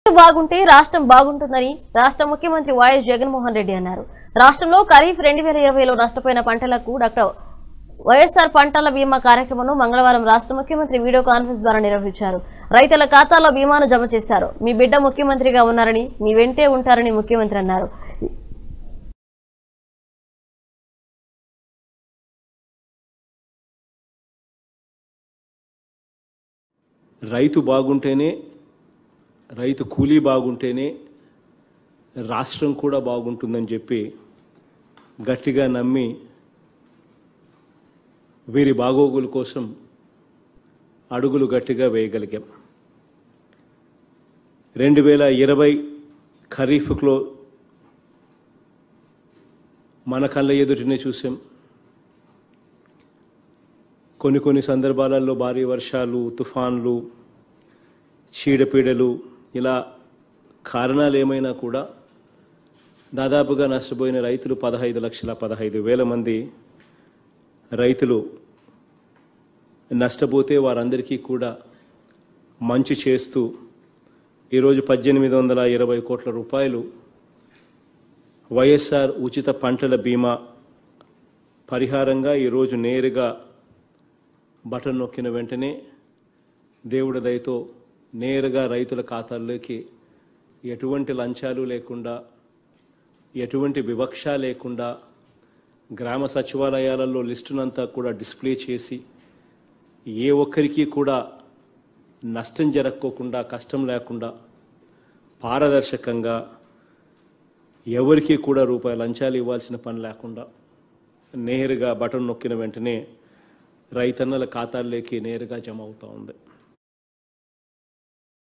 బాగుంటే రాష్ట్రం బాగుంటుందని రాష్ట్ర ముఖ్యమంత్రి వైఎస్ జగన్మోహన్ రెడ్డి అన్నారు రాష్ట్రంలో ఖరీఫ్ రెండు వేల ఇరవైలో నష్టపోయిన పంటలకు డాక్టర్ వైఎస్ఆర్ పంటల బీమా కార్యక్రమంను మంగళవారం రాష్ట్ర ముఖ్యమంత్రి వీడియో కాన్ఫరెన్స్ ద్వారా నిర్వహించారు రైతుల ఖాతాలో బీమాను జమ చేశారు మీ బిడ్డ ముఖ్యమంత్రిగా ఉన్నారని మీ వెంటే ఉంటారని ముఖ్యమంత్రి అన్నారు రైతు బాగుంటేనే రైతు కూలీ బాగుంటేనే రాష్ట్రం కూడా బాగుంటుందని చెప్పి గట్టిగా నమ్మి వీరి బాగోగుల కోసం అడుగులు గట్టిగా వేయగలిగాం రెండు వేల ఇరవై ఖరీఫ్లో మన కళ్ళ ఎదుటినే చూసాం కొన్ని కొన్ని సందర్భాలలో భారీ వర్షాలు తుఫాన్లు చీడపీడలు ఇలా కారణాలు ఏమైనా కూడా దాదాపుగా నష్టపోయిన రైతులు పదహైదు లక్షల పదహైదు వేల మంది రైతులు నష్టపోతే వారందరికీ కూడా మంచి చేస్తూ ఈరోజు పద్దెనిమిది వందల ఇరవై కోట్ల రూపాయలు వైఎస్ఆర్ ఉచిత పంటల బీమా పరిహారంగా ఈరోజు నేరుగా బటన్ నొక్కిన వెంటనే దేవుడి దయతో నేరుగా రైతుల ఖాతాల్లోకి ఎటువంటి లంచాలు లేకుండా ఎటువంటి వివక్ష లేకుండా గ్రామ సచివాలయాలలో లిస్టునంతా కూడా డిస్ప్లే చేసి ఏ ఒక్కరికి కూడా నష్టం జరక్కోకుండా కష్టం లేకుండా పారదర్శకంగా ఎవరికి కూడా రూపాయి లంచాలు ఇవ్వాల్సిన పని లేకుండా నేరుగా బటన్ నొక్కిన వెంటనే రైతన్నల ఖాతాల్లోకి నేరుగా జమ అవుతూ ఉంది